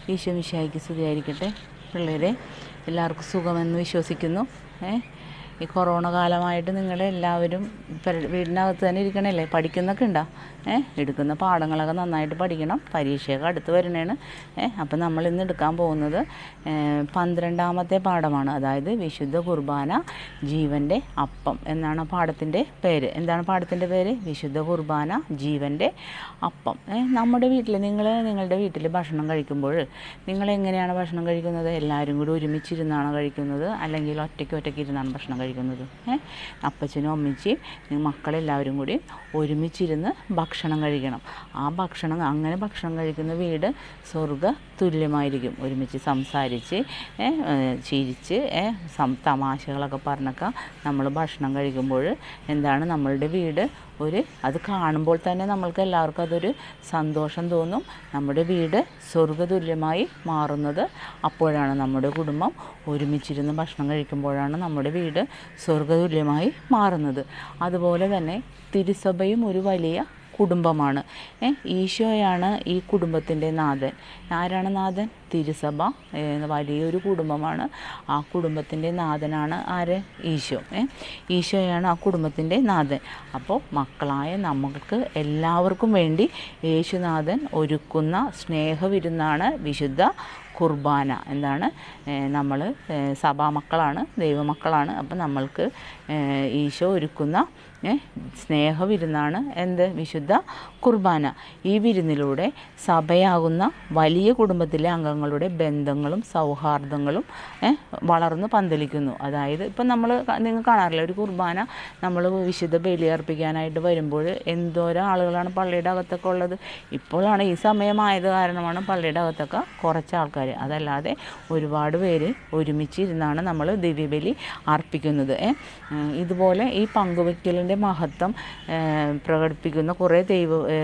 ഈശോ മിശായിക്ക് സ്തുതിയായിരിക്കട്ടെ പിള്ളേരെ എല്ലാവർക്കും സുഖമെന്ന് വിശ്വസിക്കുന്നു ഏ ഈ കൊറോണ കാലമായിട്ട് നിങ്ങൾ എല്ലാവരും പെര- വീടിനകത്ത് തന്നെ ഇരിക്കണല്ലേ പഠിക്കുന്നൊക്കെ ഉണ്ടോ ഏ എടുക്കുന്ന പാഠങ്ങളൊക്കെ നന്നായിട്ട് പഠിക്കണം പരീക്ഷയൊക്കെ അടുത്ത് വരണേണ് ഏ അപ്പം നമ്മൾ ഇന്ന് എടുക്കാൻ പോകുന്നത് ഏ, പന്ത്രണ്ടാമത്തെ പാഠമാണ് അതായത് വിശുദ്ധ കുർബാന ജീവൻ്റെ അപ്പം എന്നാണ് ആ പാഠത്തിൻ്റെ പേര് എന്താണ് പാഠത്തിൻ്റെ പേര് വിശുദ്ധ കുർബാന ജീവൻ്റെ അപ്പം ഏ, നമ്മുടെ വീട്ടിൽ നിങ്ങൾ നിങ്ങളുടെ വീട്ടിൽ ഭക്ഷണം കഴിക്കുമ്പോൾ നിങ്ങൾ എങ്ങനെയാണ് ഭക്ഷണം കഴിക്കുന്നത് എല്ലാവരും കൂടി ഒരുമിച്ചിരുന്നാണ് കഴിക്കുന്നത് അല്ലെങ്കിൽ ഒറ്റയ്ക്ക് ഒറ്റയ്ക്ക് ഇരുന്നാണ് ഭക്ഷണം കഴിക്കുന്നത് ഏ അപ്പച്ചനും അമ്മച്ചിയും നിങ്ങൾ മക്കളെല്ലാവരും കൂടി ഒരുമിച്ചിരുന്ന് ഭക്ഷണം കഴിക്കണം ആ ഭക്ഷണം അങ്ങനെ ഭക്ഷണം കഴിക്കുന്ന വീട് സ്വർഗ തുല്യമായിരിക്കും ഒരുമിച്ച് സംസാരിച്ച് ഏ, ഏ, ചിരിച്ച് ഏ, സം തമാശകളൊക്കെ പറഞ്ഞൊക്കെ നമ്മൾ ഭക്ഷണം കഴിക്കുമ്പോൾ എന്താണ് നമ്മളുടെ വീട് ഒരു അത് കാണുമ്പോൾ തന്നെ നമ്മൾക്ക് എല്ലാവർക്കും അതൊരു സന്തോഷം തോന്നും നമ്മുടെ വീട് സ്വർഗതുല്യമായി മാറുന്നത് അപ്പോഴാണ് നമ്മുടെ കുടുംബം ഒരുമിച്ചിരുന്ന് ഭക്ഷണം കഴിക്കുമ്പോഴാണ് നമ്മുടെ വീട് സ്വർഗതുല്യമായി മാറുന്നത് അതുപോലെ തന്നെ തിരുസഭയും ഒരു വലിയ കുടുംബമാണ് ഏ, ഈശോയാണ് ഈ കുടുംബത്തിൻ്റെ നാഥൻ ആരാണ് നാഥൻ തിരുസഭ ഏ, വലിയൊരു കുടുംബമാണ് ആ കുടുംബത്തിൻ്റെ നാഥനാണ് ആര് ഈശോ ഏ, ഈശോയാണ് ആ കുടുംബത്തിൻ്റെ നാഥൻ അപ്പോൾ മക്കളായ നമുക്ക് എല്ലാവർക്കും വേണ്ടി യേശുനാഥൻ ഒരുക്കുന്ന സ്നേഹവിരുന്നാണ് വിശുദ്ധ കുർബാന എന്താണ് നമ്മൾ സഭാമക്കളാണ് ദൈവമക്കളാണ് അപ്പം നമ്മൾക്ക് ഏ, ഈശോ ഒരുക്കുന്ന ഏ, സ്നേഹവിരുന്നാണ് എന്ത് വിശുദ്ധ കുർബാന ഈ വിരുന്നിലൂടെ സഭയാകുന്ന വലിയ കുടുംബത്തിലെ അംഗങ്ങളുടെ ബന്ധങ്ങളും സൗഹാർദ്ദങ്ങളും ഏ, വളർന്ന് പന്തലിക്കുന്നു അതായത് ഇപ്പം നമ്മൾ നിങ്ങൾ കാണാറില്ല ഒരു കുർബാന നമ്മൾ വിശുദ്ധ ബലിയർപ്പിക്കാനായിട്ട് വരുമ്പോൾ എന്തോരം ആളുകളാണ് പള്ളിയുടെ അകത്തൊക്കെ ഉള്ളത് ഇപ്പോഴാണ് ഈ സമയമായത് കാരണമാണ് പള്ളിയുടെ അകത്തൊക്കെ കുറച്ച് ആൾക്കാർ അതല്ലാതെ ഒരുപാട് പേര് ഒരുമിച്ചിരുന്നാണ് നമ്മൾ ദിവ്യബലി അർപ്പിക്കുന്നത് ഏ. ഉം, ഇതുപോലെ ഈ പങ്കുവയ്ക്കലിൻ്റെ മഹത്വം ഏ, പ്രകടിപ്പിക്കുന്ന കുറേ ദൈവ ഏ,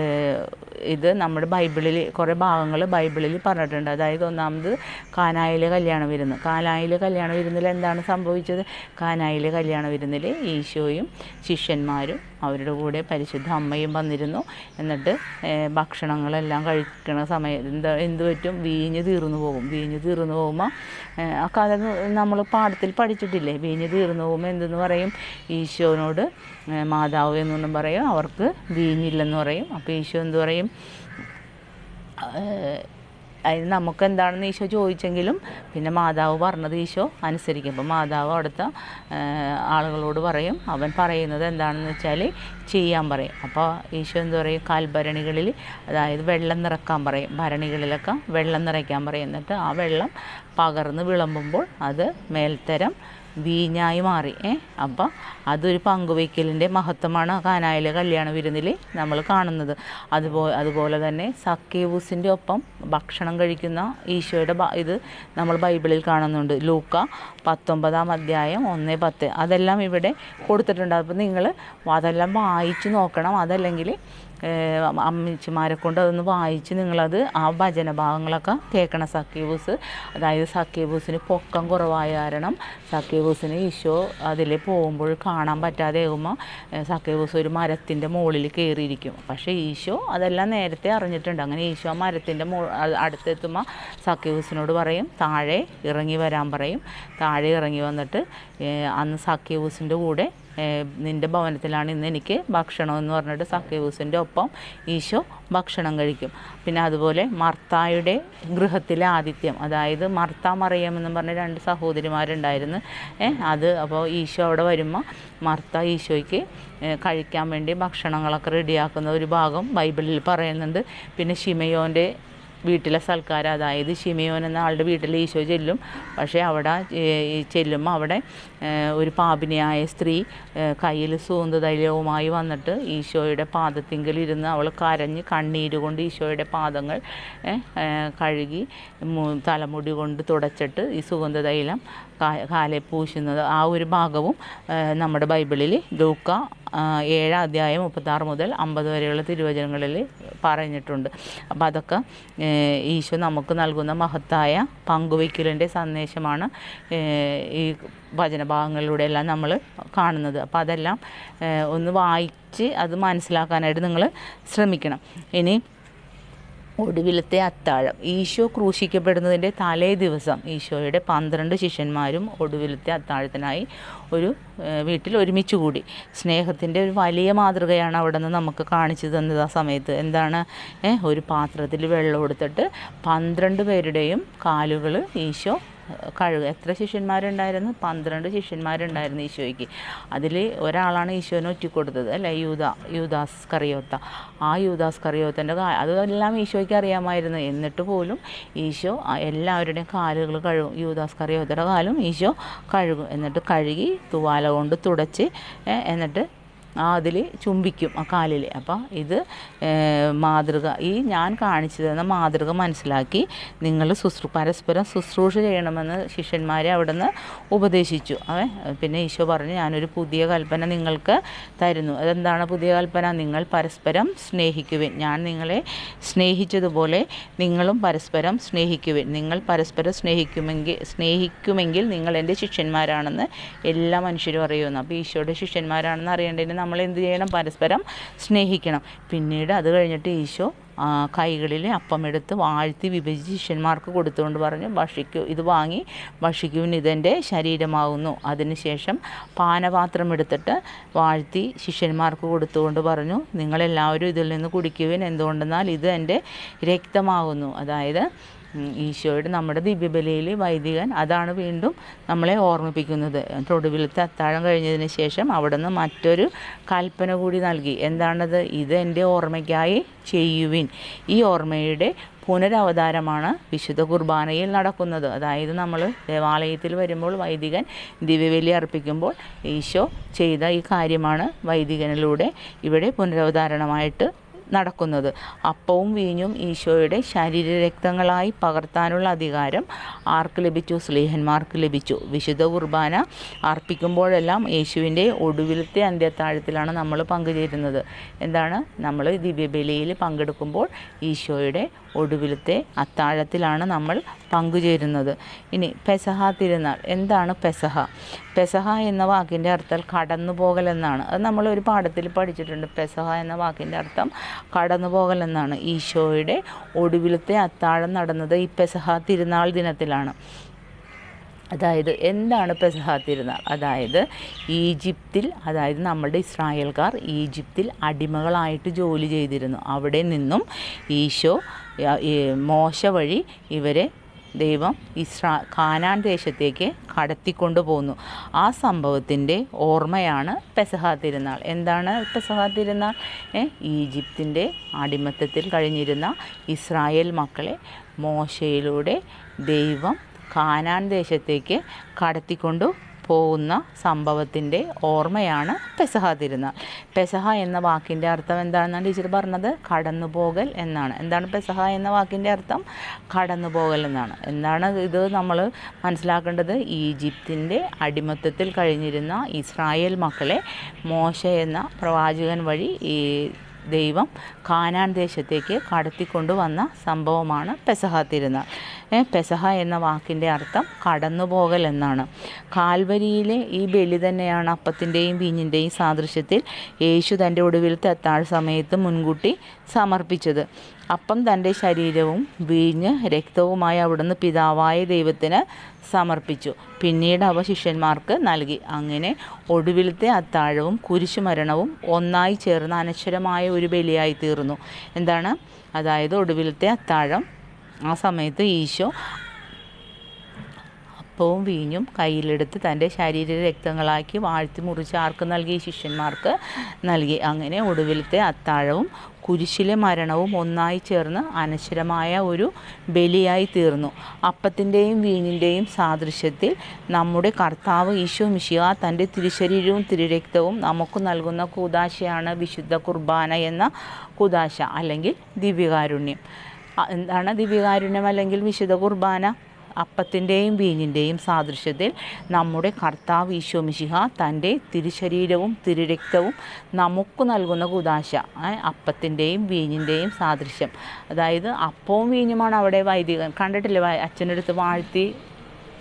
ഇത് നമ്മുടെ ബൈബിളിൽ കുറേ ഭാഗങ്ങൾ ബൈബിളിൽ പറഞ്ഞിട്ടുണ്ട് അതായത് ഒന്നാമത് കാനായിലെ കല്യാണ വിരുന്ന് കാനായിലെ കല്യാണ വിരുന്നിൽ എന്താണ് സംഭവിച്ചത് കാനായിലെ കല്യാണ വിരുന്നിൽ ഈശോയും ശിഷ്യന്മാരും അവരുടെ കൂടെ പരിശുദ്ധ അമ്മയും വന്നിരുന്നു എന്നിട്ട് ഏ, ഭക്ഷണങ്ങളെല്ലാം കഴിക്കണ സമയത്ത് എന്താ എന്ത് പറ്റും വീഞ്ഞ് തീർന്നു പോകും വീഞ്ഞ് തീർന്നു പോകുമ്പോൾ ആ കഥ നമ്മൾ പാഠത്തിൽ പഠിച്ചിട്ടില്ലേ വീഞ്ഞ് തീർന്നു പോകുമ്പോൾ എന്തെന്ന് പറയും ഈശോനോട് ഏ, മാതാവ് എന്നൊന്നും പറയും അവർക്ക് വീഞ്ഞില്ലെന്ന് പറയും അപ്പോൾ ഈശോ എന്ത് പറയും ഏഹ് അതിന് നമുക്ക് എന്താണെന്ന് ഈശോ ചോദിച്ചെങ്കിലും പിന്നെ മാതാവ് പറഞ്ഞത് ഈശോ അനുസരിക്കും അപ്പോൾ മാതാവ് അവിടുത്തെ ഏഹ് ആളുകളോട് പറയും അവൻ പറയുന്നത് എന്താണെന്ന് വെച്ചാൽ ചെയ്യാൻ പറയും അപ്പോൾ ഈശോ എന്ത് പറയും കാൽഭരണികളിൽ അതായത് വെള്ളം നിറക്കാൻ പറയും ഭരണികളിലൊക്കെ വെള്ളം നിറയ്ക്കാൻ പറയും എന്നിട്ട് ആ വെള്ളം പകർന്ന് വിളമ്പുമ്പോൾ അത് മേൽത്തരം വീഞ്ഞായി മാറി ഏ അപ്പം അതൊരു പങ്കുവയ്ക്കലിൻ്റെ മഹത്വമാണ് കാനായിലെ കല്യാണ വിരുന്നിൽ നമ്മൾ കാണുന്നത് അതുപോലെ അതുപോലെ തന്നെ സക്കേവൂസിൻ്റെ ഒപ്പം ഭക്ഷണം കഴിക്കുന്ന ഈശോയുടെ ബ- ഇത് നമ്മൾ ബൈബിളിൽ കാണുന്നുണ്ട് ലൂക്ക പത്തൊമ്പതാം അധ്യായം ഒന്ന് പത്ത് അതെല്ലാം ഇവിടെ കൊടുത്തിട്ടുണ്ട് അപ്പോൾ നിങ്ങൾ അതെല്ലാം വായിച്ച് നോക്കണം അതല്ലെങ്കിൽ ഏഹ് അമ്മച്ചിമാരെ കൊണ്ട് അതൊന്ന് വായിച്ച് നിങ്ങളത് ആ ഭജന ഭാഗങ്ങളൊക്കെ കേൾക്കണം സക്കേബൂസ് അതായത് സക്കേബൂസിന് പൊക്കം കുറവായ കാരണം സക്കേബൂസിന് ഈശോ അതിൽ പോകുമ്പോൾ കാണാൻ പറ്റാതെ ആകുമ്പോൾ സക്കേബൂസ് ഒരു മരത്തിൻ്റെ മുകളിൽ കയറിയിരിക്കും പക്ഷേ ഈശോ അതെല്ലാം നേരത്തെ അറിഞ്ഞിട്ടുണ്ട് അങ്ങനെ ഈശോ ആ മരത്തിൻ്റെ മോ അ- അടുത്തെത്തുമ്പോൾ സക്കേബൂസിനോട് പറയും താഴെ ഇറങ്ങി വരാൻ പറയും താഴെ ഇറങ്ങി വന്നിട്ട് ഏഹ് അന്ന് സക്കേബൂസിൻ്റെ കൂടെ ഏഹ് നിൻ്റെ ഭവനത്തിലാണ് ഇന്ന് എനിക്ക് ഭക്ഷണം എന്ന് പറഞ്ഞിട്ട് സക്കേബൂസിൻ്റെ ഒപ്പം ഈശോ ഭക്ഷണം കഴിക്കും പിന്നെ അതുപോലെ മർത്തായുടെ ഗൃഹത്തിലെ ആതിഥ്യം അതായത് മർത്ത മറിയം എന്നും പറഞ്ഞ രണ്ട് സഹോദരിമാരുണ്ടായിരുന്നു ഏഹ് അത് അപ്പോൾ ഈശോ അവിടെ വരുമ്പോൾ മർത്ത ഈശോയ്ക്ക് ഏഹ് കഴിക്കാൻ വേണ്ടി ഭക്ഷണങ്ങളൊക്കെ റെഡിയാക്കുന്ന ഒരു ഭാഗം ബൈബിളിൽ പറയുന്നുണ്ട് പിന്നെ ഷിമയോൻ്റെ വീട്ടിലെ സൽക്കാരം അതായത് ഷിമിയോൻ എന്ന ആളുടെ വീട്ടിൽ ഈശോ ചെല്ലും പക്ഷേ അവിടെ ഏഹ്, ഈ ചെല്ലുമ്പോൾ അവിടെ ഏഹ്, ഒരു പാപിനിയായ സ്ത്രീ കയ്യിൽ സുഗന്ധതൈലവുമായി വന്നിട്ട് ഈശോയുടെ പാദത്തിങ്കൽ ഇരുന്ന് അവൾ കരഞ്ഞ് കണ്ണീര് കൊണ്ട് ഈശോയുടെ പാദങ്ങൾ ഏഹ്, ഏഹ്, കഴുകി മു- തലമുടി കൊണ്ട് തുടച്ചിട്ട് ഈ സുഗന്ധതൈലം കാ- കാലെ പൂശുന്നത് ആ ഒരു ഭാഗവും ഏഹ്, നമ്മുടെ ബൈബിളിൽ ലൂക്ക ആ, ഏഴാം അധ്യായം മുപ്പത്താറ് മുതൽ അമ്പത് വരെയുള്ള തിരുവചനങ്ങളിൽ പറഞ്ഞിട്ടുണ്ട് അപ്പോൾ അതൊക്കെ ഏഹ്, ഈശോ നമുക്ക് നൽകുന്ന മഹത്തായ പങ്കുവയ്ക്കലിൻ്റെ സന്ദേശമാണ് ഏഹ്, ഈ വചനഭാഗങ്ങളിലൂടെ എല്ലാം നമ്മൾ കാണുന്നത് അപ്പോൾ അതെല്ലാം ഏഹ്, ഒന്ന് വായിച്ച് അത് മനസ്സിലാക്കാനായിട്ട് നിങ്ങൾ ശ്രമിക്കണം ഇനി ഒടുവിലത്തെ അത്താഴം ഈശോ ക്രൂശിക്കപ്പെടുന്നതിൻ്റെ തലേ ദിവസം ഈശോയുടെ പന്ത്രണ്ട് ശിഷ്യന്മാരും ഒടുവിലത്തെ അത്താഴത്തിനായി ഒരു ഏഹ്, വീട്ടിൽ ഒരുമിച്ച് കൂടി സ്നേഹത്തിൻ്റെ ഒരു വലിയ മാതൃകയാണ് അവിടെ നിന്ന് നമുക്ക് കാണിച്ചു തന്നത് ആ സമയത്ത് എന്താണ് ഏഹ്, ഒരു പാത്രത്തിൽ വെള്ളം എടുത്തിട്ട് പന്ത്രണ്ട് പേരുടെയും കാലുകൾ ഈശോ കഴുകുക എത്ര ശിഷ്യന്മാരുണ്ടായിരുന്നു പന്ത്രണ്ട് ശിഷ്യന്മാരുണ്ടായിരുന്നു ഈശോയ്ക്ക് അതിൽ ഒരാളാണ് ഈശോനെ ഒറ്റിക്കൊടുത്തത് അല്ലേ യൂത യൂദാസ് കറിയോത്ത ആ യൂദാസ് കറിയോത്തൻ്റെ കാ അതെല്ലാം ഈശോയ്ക്ക് അറിയാമായിരുന്നു എന്നിട്ട് പോലും ഈശോ ആ എല്ലാവരുടെയും കാലുകൾ കഴുകും യൂദാസ് കറിയോത്തയുടെ കാലും ഈശോ കഴുകും എന്നിട്ട് കഴുകി തുവാല കൊണ്ട് തുടച്ച് ഏ, എന്നിട്ട് ആ അതിൽ ചുംബിക്കും ആ കാലിൽ അപ്പം ഇത് ഏഹ്, മാതൃക ഈ ഞാൻ കാണിച്ചു തന്ന മാതൃക മനസ്സിലാക്കി നിങ്ങൾ ശുശ്രൂ പരസ്പരം ശുശ്രൂഷ ചെയ്യണമെന്ന് ശിഷ്യന്മാരെ അവിടെ നിന്ന് ഉപദേശിച്ചു അവൻ പിന്നെ ഈശോ പറഞ്ഞു ഞാനൊരു പുതിയ കൽപ്പന നിങ്ങൾക്ക് തരുന്നു അതെന്താണ് പുതിയ കൽപ്പന നിങ്ങൾ പരസ്പരം സ്നേഹിക്കുവിൻ ഞാൻ നിങ്ങളെ സ്നേഹിച്ചതുപോലെ നിങ്ങളും പരസ്പരം സ്നേഹിക്കുവിൻ നിങ്ങൾ പരസ്പരം സ്നേഹിക്കുമെങ്കിൽ സ്നേഹിക്കുമെങ്കിൽ നിങ്ങൾ എൻ്റെ ശിഷ്യന്മാരാണെന്ന് എല്ലാ മനുഷ്യരും അറിയുന്നു അപ്പോൾ ഈശോയുടെ ശിഷ്യന്മാരാണെന്ന് അറിയേണ്ടതിന് നമ്മൾ എന്ത് ചെയ്യണം പരസ്പരം സ്നേഹിക്കണം പിന്നീട് അത് കഴിഞ്ഞിട്ട് ഈശോ ആ, കൈകളിൽ അപ്പമെടുത്ത് വാഴ്ത്തി വിഭജിച്ച് ശിഷ്യന്മാർക്ക് കൊടുത്തുകൊണ്ട് പറഞ്ഞു ഭക്ഷിക്കൂ ഇത് വാങ്ങി ഭക്ഷിക്കുവിൻ ഇതെൻ്റെ ശരീരമാകുന്നു അതിനുശേഷം പാനപാത്രം എടുത്തിട്ട് വാഴ്ത്തി ശിഷ്യന്മാർക്ക് കൊടുത്തുകൊണ്ട് പറഞ്ഞു നിങ്ങളെല്ലാവരും ഇതിൽ നിന്ന് കുടിക്കുവിൻ എന്തുകൊണ്ടെന്നാൽ ഇത് എൻ്റെ രക്തമാകുന്നു അതായത് ഉം, ഈശോയുടെ നമ്മുടെ ദിവ്യബലിയിൽ വൈദികൻ അതാണ് വീണ്ടും നമ്മളെ ഓർമ്മിപ്പിക്കുന്നത് തൊടുവിലത്തെ അത്താഴം കഴിഞ്ഞതിന് ശേഷം അവിടുന്ന് മറ്റൊരു കൽപ്പന കൂടി നൽകി എന്താണത് ഇത് എൻ്റെ ഓർമ്മയ്ക്കായി ചെയ്യുവിൻ ഈ ഓർമ്മയുടെ പുനരവതാരമാണ് വിശുദ്ധ കുർബാനയിൽ നടക്കുന്നത് അതായത് നമ്മൾ ദേവാലയത്തിൽ വരുമ്പോൾ വൈദികൻ ദിവ്യബലി അർപ്പിക്കുമ്പോൾ ഈശോ ചെയ്ത ഈ കാര്യമാണ് വൈദികനിലൂടെ ഇവിടെ പുനരവതാരണമായിട്ട് നടക്കുന്നത് അപ്പവും വീഞ്ഞും ഈശോയുടെ ശരീരരക്തങ്ങളായി പകർത്താനുള്ള അധികാരം ആർക്ക് ലഭിച്ചു സ്ലീഹന്മാർക്ക് ലഭിച്ചു വിശുദ്ധ കുർബാന അർപ്പിക്കുമ്പോഴെല്ലാം യേശുവിൻ്റെ ഒടുവിലത്തെ അന്ത്യത്താഴത്തിലാണ് നമ്മൾ പങ്കുചേരുന്നത് എന്താണ് നമ്മൾ ദിവ്യബലിയിൽ പങ്കെടുക്കുമ്പോൾ ഈശോയുടെ ഒടുവിലത്തെ അത്താഴത്തിലാണ് നമ്മൾ പങ്കുചേരുന്നത് ഇനി പെസഹ തിരുനാൾ എന്താണ് പെസഹ പെസഹ എന്ന വാക്കിൻ്റെ അർത്ഥം കടന്നുപോകൽ എന്നാണ് അത് നമ്മൾ ഒരു പാഠത്തിൽ പഠിച്ചിട്ടുണ്ട് പെസഹ എന്ന വാക്കിൻ്റെ അർത്ഥം കടന്നുപോകൽ എന്നാണ് ഈശോയുടെ ഒടുവിലത്തെ അത്താഴം നടന്നത് ഈ പെസഹ തിരുനാൾ ദിനത്തിലാണ് അതായത് എന്താണ് പെസഹ തിരുനാൾ അതായത് ഈജിപ്തിൽ അതായത് നമ്മുടെ ഇസ്രായേൽക്കാർ ഈജിപ്തിൽ അടിമകളായിട്ട് ജോലി ചെയ്തിരുന്നു അവിടെ നിന്നും ഈശോ യ- ഈ മോശ വഴി ഇവരെ ദൈവം ഇസ്രാ കാനാൻ ദേശത്തേക്ക് കടത്തിക്കൊണ്ടു പോന്നു ആ സംഭവത്തിൻ്റെ ഓർമ്മയാണ് പെസഹ തിരുനാൾ എന്താണ് പെസഹ തിരുനാൾ ഏ, ഈജിപ്തിൻ്റെ അടിമത്തത്തിൽ കഴിഞ്ഞിരുന്ന ഇസ്രായേൽ മക്കളെ മോശയിലൂടെ ദൈവം കാനാൻ ദേശത്തേക്ക് കടത്തിക്കൊണ്ടു പോകുന്ന സംഭവത്തിൻ്റെ ഓർമ്മയാണ് പെസഹ തിരുനാൾ പെസഹ എന്ന വാക്കിൻ്റെ അർത്ഥം എന്താണെന്നാണ് ടീച്ചർ പറഞ്ഞത് കടന്നുപോകൽ എന്നാണ് എന്താണ് പെസഹ എന്ന വാക്കിൻ്റെ അർത്ഥം കടന്നുപോകൽ എന്നാണ് എന്താണ് ഇത് നമ്മൾ മനസ്സിലാക്കേണ്ടത് ഈജിപ്തിൻ്റെ അടിമത്തത്തിൽ കഴിഞ്ഞിരുന്ന ഇസ്രായേൽ മക്കളെ മോശ എന്ന പ്രവാചകൻ വഴി ഈ ദൈവം കാനാൻ ദേശത്തേക്ക് കടത്തിക്കൊണ്ടുവന്ന സംഭവമാണ് പെസഹ തിരുനാൾ ഏ, പെസഹ എന്ന വാക്കിൻ്റെ അർത്ഥം കടന്നുപോകൽ എന്നാണ് കാൽവരിയിലെ ഈ ബലി തന്നെയാണ് അപ്പത്തിൻ്റെയും വീഞ്ഞിൻ്റെയും സാദൃശ്യത്തിൽ യേശു തൻ്റെ ഒടുവിലത്തെ അത്താഴ സമയത്ത് മുൻകൂട്ടി സമർപ്പിച്ചത് അപ്പം തൻ്റെ ശരീരവും വീഞ്ഞ് രക്തവുമായി അവിടുന്ന് പിതാവായ ദൈവത്തിന് സമർപ്പിച്ചു പിന്നീട് അവ ശിഷ്യന്മാർക്ക് നൽകി അങ്ങനെ ഒടുവിലത്തെ അത്താഴവും കുരിശുമരണവും ഒന്നായി ചേർന്ന് അനശ്വരമായ ഒരു ബലിയായി തീർന്നു എന്താണ് അതായത് ഒടുവിലത്തെ അത്താഴം ആ സമയത്ത് ഈശോ അപ്പവും വീഞ്ഞും കയ്യിലെടുത്ത് തൻ്റെ ശരീര രക്തങ്ങളാക്കി വാഴ്ത്തി മുറിച്ച് ആർക്ക് നൽകി ശിഷ്യന്മാർക്ക് നൽകി അങ്ങനെ ഒടുവിലത്തെ അത്താഴവും കുരിശിലെ മരണവും ഒന്നായി ചേർന്ന് അനശ്വരമായ ഒരു ബലിയായി തീർന്നു അപ്പത്തിൻ്റെയും വീഞ്ഞിൻ്റെയും സാദൃശ്യത്തിൽ നമ്മുടെ കർത്താവ് ഈശോ മിശിഹ തൻ്റെ തിരുശരീരവും തിരുരക്തവും നമുക്ക് നൽകുന്ന കൂതാശയാണ് വിശുദ്ധ കുർബാന എന്ന കൂതാശ അല്ലെങ്കിൽ ദിവ്യകാരുണ്യം അ- എന്താണ് ദിവ്യകാരുണ്യം അല്ലെങ്കിൽ വിശുദ്ധ കുർബാന അപ്പത്തിൻ്റെയും വീഞ്ഞിൻ്റെയും സാദൃശ്യത്തിൽ നമ്മുടെ കർത്താവ് ഈശോ മിശിഹ തൻ്റെ തിരുശരീരവും തിരുരക്തവും നമുക്ക് നൽകുന്ന കുതാശ അപ്പത്തിൻ്റെയും വീഞ്ഞിൻ്റെയും സാദൃശ്യം അതായത് അപ്പവും വീഞ്ഞുമാണ് അവിടെ വൈദികൻ കണ്ടിട്ടില്ലേ വ- അച്ഛനടുത്ത് വാഴ്ത്തി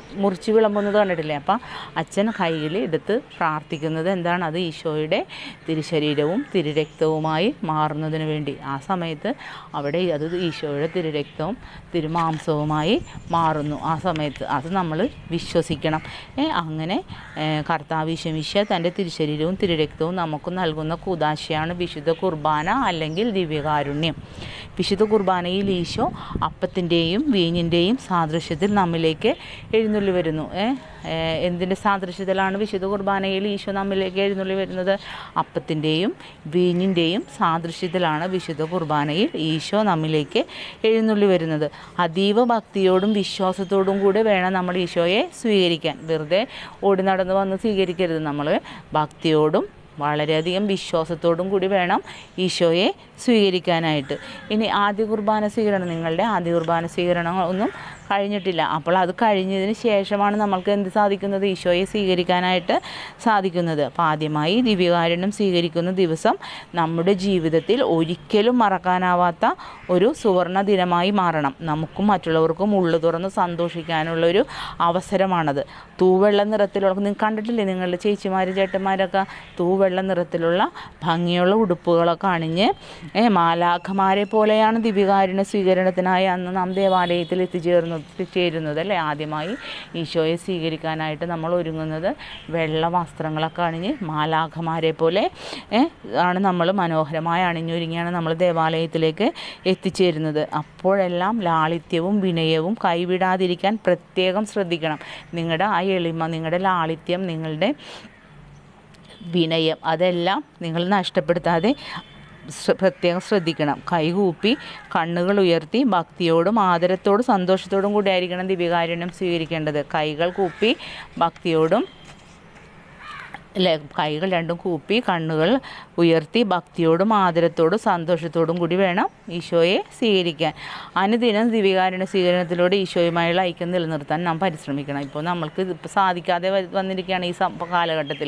മുറിച്ച് വിളമ്പുന്നത് കണ്ടിട്ടില്ലേ അപ്പം അച്ഛൻ കയ്യിൽ എടുത്ത് പ്രാർത്ഥിക്കുന്നത് എന്താണ് അത് ഈശോയുടെ തിരുശരീരവും തിരുരക്തവുമായി മാറുന്നതിന് വേണ്ടി ആ സമയത്ത് അവിടെ അത് ഈശോയുടെ തിരുരക്തവും തിരുമാംസവുമായി മാറുന്നു ആ സമയത്ത് അത് നമ്മൾ വിശ്വസിക്കണം ഏ, അങ്ങനെ ഏ, കർത്താവ് വിശ്വമിശ തൻ്റെ തിരുശരീരവും തിരുരക്തവും നമുക്ക് നൽകുന്ന കുദാശയാണ് വിശുദ്ധ കുർബാന അല്ലെങ്കിൽ ദിവ്യകാരുണ്യം വിശുദ്ധ കുർബാനയിൽ ഈശോ അപ്പത്തിൻ്റെയും വീഞ്ഞിൻ്റെയും സാദൃശ്യത്തിൽ നമ്മിലേക്ക് എഴുന്നള്ളി വരുന്നു ഏ, ഏ, എന്തിൻ്റെ സാദൃശ്യത്തിലാണ് വിശുദ്ധ കുർബാനയിൽ ഈശോ നമ്മിലേക്ക് എഴുന്നള്ളി വരുന്നത് അപ്പത്തിൻ്റെയും വീഞ്ഞിൻ്റെയും സാദൃശ്യത്തിലാണ് വിശുദ്ധ കുർബാനയിൽ ഈശോ നമ്മിലേക്ക് എഴുന്നള്ളി വരുന്നത് അതീവ ഭക്തിയോടും വിശ്വാസത്തോടും കൂടെ വേണം നമ്മൾ ഈശോയെ സ്വീകരിക്കാൻ വെറുതെ ഓടി നടന്ന് വന്ന് സ്വീകരിക്കരുത് നമ്മൾ ഭക്തിയോടും വളരെയധികം വിശ്വാസത്തോടും കൂടി വേണം ഈശോയെ സ്വീകരിക്കാനായിട്ട് ഇനി ആദ്യ കുർബാന സ്വീകരണം നിങ്ങളുടെ ആദ്യ കുർബാന സ്വീകരണം ഒന്നും കഴിഞ്ഞിട്ടില്ല അപ്പോൾ അത് കഴിഞ്ഞതിന് ശേഷമാണ് നമ്മൾക്ക് എന്ത് സാധിക്കുന്നത് ഈശോയെ സ്വീകരിക്കാനായിട്ട് സാധിക്കുന്നത് അപ്പോൾ ആദ്യമായി ദിവ്യകാരുണ്യം സ്വീകരിക്കുന്ന ദിവസം നമ്മുടെ ജീവിതത്തിൽ ഒരിക്കലും മറക്കാനാവാത്ത ഒരു സുവർണ ദിനമായി മാറണം നമുക്കും മറ്റുള്ളവർക്കും ഉള്ളു തുറന്ന് സന്തോഷിക്കാനുള്ളൊരു അവസരമാണത് തൂവെള്ള നിറത്തിലുള്ള നിങ്ങൾ കണ്ടിട്ടില്ലേ നിങ്ങളുടെ ചേച്ചിമാരും ചേട്ടന്മാരൊക്കെ തൂവെള്ള നിറത്തിലുള്ള ഭംഗിയുള്ള ഉടുപ്പുകളൊക്കെ അണിഞ്ഞ് ഏ, മാലാഖമാരെ പോലെയാണ് ദിവ്യകാരുണ്യ സ്വീകരണത്തിനായി അന്ന് നാം ദേവാലയത്തിൽ എത്തിച്ചേർന്നു എത്തിച്ചേരുന്നത് അല്ലേ ആദ്യമായി ഈശോയെ സ്വീകരിക്കാനായിട്ട് നമ്മൾ ഒരുങ്ങുന്നത് വെള്ള വസ്ത്രങ്ങളൊക്കെ അണിഞ്ഞ് മാലാഖമാരെ പോലെ ഏ, ആണ് നമ്മൾ മനോഹരമായി അണിഞ്ഞൊരുങ്ങിയാണ് നമ്മൾ ദേവാലയത്തിലേക്ക് എത്തിച്ചേരുന്നത് അപ്പോഴെല്ലാം ലാളിത്യവും വിനയവും കൈവിടാതിരിക്കാൻ പ്രത്യേകം ശ്രദ്ധിക്കണം നിങ്ങളുടെ ആ എളിമ നിങ്ങളുടെ ലാളിത്യം നിങ്ങളുടെ വിനയം അതെല്ലാം നിങ്ങൾ നഷ്ടപ്പെടുത്താതെ ശ്ര- പ്രത്യേകം ശ്രദ്ധിക്കണം കൈകൂപ്പി കണ്ണുകൾ ഉയർത്തി ഭക്തിയോടും ആദരത്തോടും സന്തോഷത്തോടും കൂടി ആയിരിക്കണം ദിവ്യകാരുണ്യം സ്വീകരിക്കേണ്ടത് കൈകൾ കൂപ്പി ഭക്തിയോടും അല്ലെ കൈകൾ രണ്ടും കൂപ്പി കണ്ണുകൾ ഉയർത്തി ഭക്തിയോടും ആദരത്തോടും സന്തോഷത്തോടും കൂടി വേണം ഈശോയെ സ്വീകരിക്കാൻ അനുദിനം ദിവ്യകാരുണ്യ സ്വീകരണത്തിലൂടെ ഈശോയുമായുള്ള ഐക്യം നിലനിർത്താൻ നാം പരിശ്രമിക്കണം ഇപ്പോൾ നമ്മൾക്ക് ഇതിപ്പോൾ സാധിക്കാതെ വ- വന്നിരിക്കുകയാണ് ഈ സം- കാലഘട്ടത്തിൽ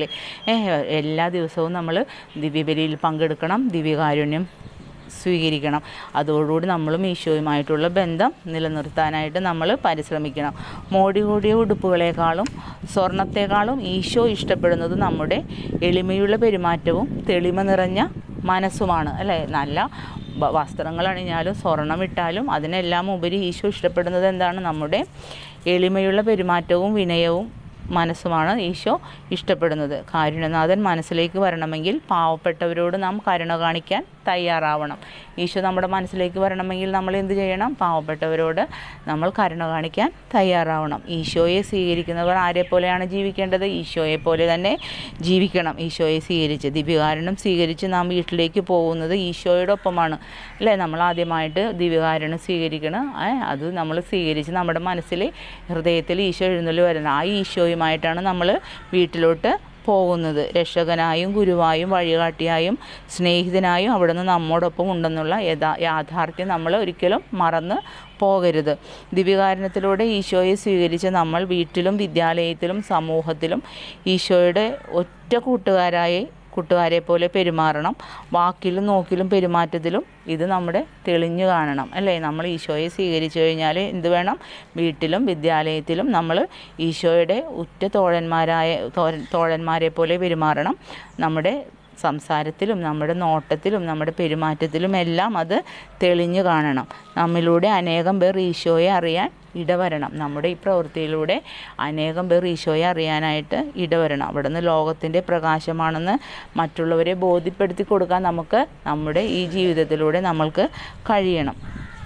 എല്ലാ ദിവസവും നമ്മൾ ദിവ്യബലിയിൽ പങ്കെടുക്കണം ദിവ്യകാരുണ്യം സ്വീകരിക്കണം അതോടുകൂടി നമ്മളും ഈശോയുമായിട്ടുള്ള ബന്ധം നിലനിർത്താനായിട്ട് നമ്മൾ പരിശ്രമിക്കണം മോടി കൂടിയ ഉടുപ്പുകളെക്കാളും സ്വർണത്തെക്കാളും ഈശോ ഇഷ്ടപ്പെടുന്നത് നമ്മുടെ എളിമയുള്ള പെരുമാറ്റവും തെളിമ നിറഞ്ഞ മനസ്സുമാണ് അല്ലേ നല്ല വ- വസ്ത്രങ്ങൾ അണിഞ്ഞാലും സ്വർണം ഇട്ടാലും അതിനെല്ലാം ഉപരി ഈശോ ഇഷ്ടപ്പെടുന്നത് എന്താണ് നമ്മുടെ എളിമയുള്ള പെരുമാറ്റവും വിനയവും മനസ്സുമാണ് ഈശോ ഇഷ്ടപ്പെടുന്നത് കാരുണ്യനാഥൻ മനസ്സിലേക്ക് വരണമെങ്കിൽ പാവപ്പെട്ടവരോട് നാം കരുണ കാണിക്കാൻ തയ്യാറാവണം ഈശോ നമ്മുടെ മനസ്സിലേക്ക് വരണമെങ്കിൽ നമ്മൾ എന്ത് ചെയ്യണം പാവപ്പെട്ടവരോട് നമ്മൾ കരുണ കാണിക്കാൻ തയ്യാറാവണം ഈശോയെ സ്വീകരിക്കുന്നവർ ആരെ പോലെയാണ് ജീവിക്കേണ്ടത് ഈശോയെ പോലെ തന്നെ ജീവിക്കണം ഈശോയെ സ്വീകരിച്ച് ദിവ്യകാരുണ്യം സ്വീകരിച്ച് നാം വീട്ടിലേക്ക് പോകുന്നത് ഈശോയുടെ ഒപ്പമാണ് അല്ലേ നമ്മൾ ആദ്യമായിട്ട് ദിവ്യകാരുണ്യം സ്വീകരിക്കണം ഏ, അത് നമ്മൾ സ്വീകരിച്ച് നമ്മുടെ മനസ്സിൽ ഹൃദയത്തിൽ ഈശോ എഴുന്നള്ളി വരുന്നത് ആ ഈശോയുമായിട്ടാണ് നമ്മൾ വീട്ടിലോട്ട് പോകുന്നത് രക്ഷകനായും ഗുരുവായും വഴികാട്ടിയായും സ്നേഹിതനായും അവിടുന്ന് നമ്മോടൊപ്പം ഉണ്ടെന്നുള്ള യഥാ യാഥാർത്ഥ്യം നമ്മൾ ഒരിക്കലും മറന്ന് പോകരുത് ദിവ്യകാരുണ്യത്തിലൂടെ ഈശോയെ സ്വീകരിച്ച് നമ്മൾ വീട്ടിലും വിദ്യാലയത്തിലും സമൂഹത്തിലും ഈശോയുടെ ഒറ്റ കൂട്ടുകാരായി കൂട്ടുകാരെ പോലെ പെരുമാറണം വാക്കിലും നോക്കിലും പെരുമാറ്റത്തിലും ഇത് നമ്മുടെ തെളിഞ്ഞു കാണണം അല്ലേ നമ്മൾ ഈശോയെ സ്വീകരിച്ചു കഴിഞ്ഞാൽ എന്ത് വേണം വീട്ടിലും വിദ്യാലയത്തിലും നമ്മൾ ഈശോയുടെ ഉറ്റ തോഴന്മാരായ തോരൻ തോഴന്മാരെ പോലെ പെരുമാറണം നമ്മുടെ സംസാരത്തിലും നമ്മുടെ നോട്ടത്തിലും നമ്മുടെ പെരുമാറ്റത്തിലും എല്ലാം അത് തെളിഞ്ഞു കാണണം നമ്മിലൂടെ അനേകം പേർ ഈശോയെ അറിയാൻ ഇടവരണം നമ്മുടെ ഈ പ്രവൃത്തിയിലൂടെ അനേകം പേർ ഈശോയെ അറിയാനായിട്ട് ഇടവരണം അവിടുന്ന് ലോകത്തിൻ്റെ പ്രകാശമാണെന്ന് മറ്റുള്ളവരെ ബോധ്യപ്പെടുത്തി കൊടുക്കാൻ നമുക്ക് നമ്മുടെ ഈ ജീവിതത്തിലൂടെ നമ്മൾക്ക് കഴിയണം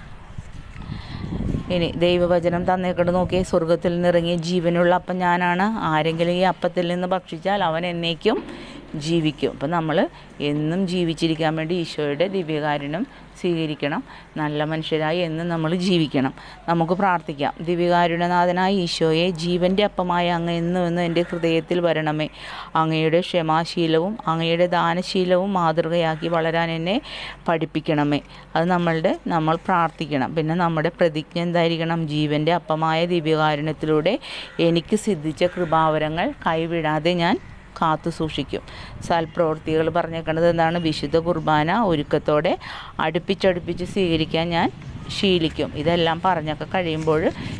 ഇനി ദൈവവചനം തന്നേക്കൊണ്ട് നോക്കിയേ സ്വർഗത്തിൽ നിന്നിറങ്ങിയ ജീവനുള്ള അപ്പം ഞാനാണ് ആരെങ്കിലും ഈ അപ്പത്തിൽ നിന്ന് ഭക്ഷിച്ചാൽ അവൻ എന്നേക്കും ജീവിക്കും അപ്പം നമ്മൾ എന്നും ജീവിച്ചിരിക്കാൻ വേണ്ടി ഈശോയുടെ ദിവ്യകാരുണ്യം സ്വീകരിക്കണം നല്ല മനുഷ്യരായി എന്നും നമ്മൾ ജീവിക്കണം നമുക്ക് പ്രാർത്ഥിക്കാം ദിവ്യകാരുണ്യനാഥനായ ഈശോയെ ജീവൻ്റെ അപ്പമായ അങ്ങ് എന്നും എന്നും എൻ്റെ ഹൃദയത്തിൽ വരണമേ അങ്ങയുടെ ക്ഷമാശീലവും അങ്ങയുടെ ദാനശീലവും മാതൃകയാക്കി വളരാൻ എന്നെ പഠിപ്പിക്കണമേ അത് നമ്മളുടെ നമ്മൾ പ്രാർത്ഥിക്കണം പിന്നെ നമ്മുടെ പ്രതിജ്ഞ എന്തായിരിക്കണം ജീവൻ്റെ അപ്പമായ ദിവ്യകാരുണ്യത്തിലൂടെ എനിക്ക് സിദ്ധിച്ച കൃപാവരങ്ങൾ കൈവിടാതെ ഞാൻ കാത്തു സൂക്ഷിക്കും സൽപ്രവൃത്തികൾ പറഞ്ഞേക്കുന്നത് എന്താണ് വിശുദ്ധ കുർബാന ഒരുക്കത്തോടെ അടുപ്പിച്ചടുപ്പിച്ച് സ്വീകരിക്കാൻ ഞാൻ ശീലിക്കും ഇതെല്ലാം പറഞ്ഞൊക്കെ കഴിയുമ്പോൾ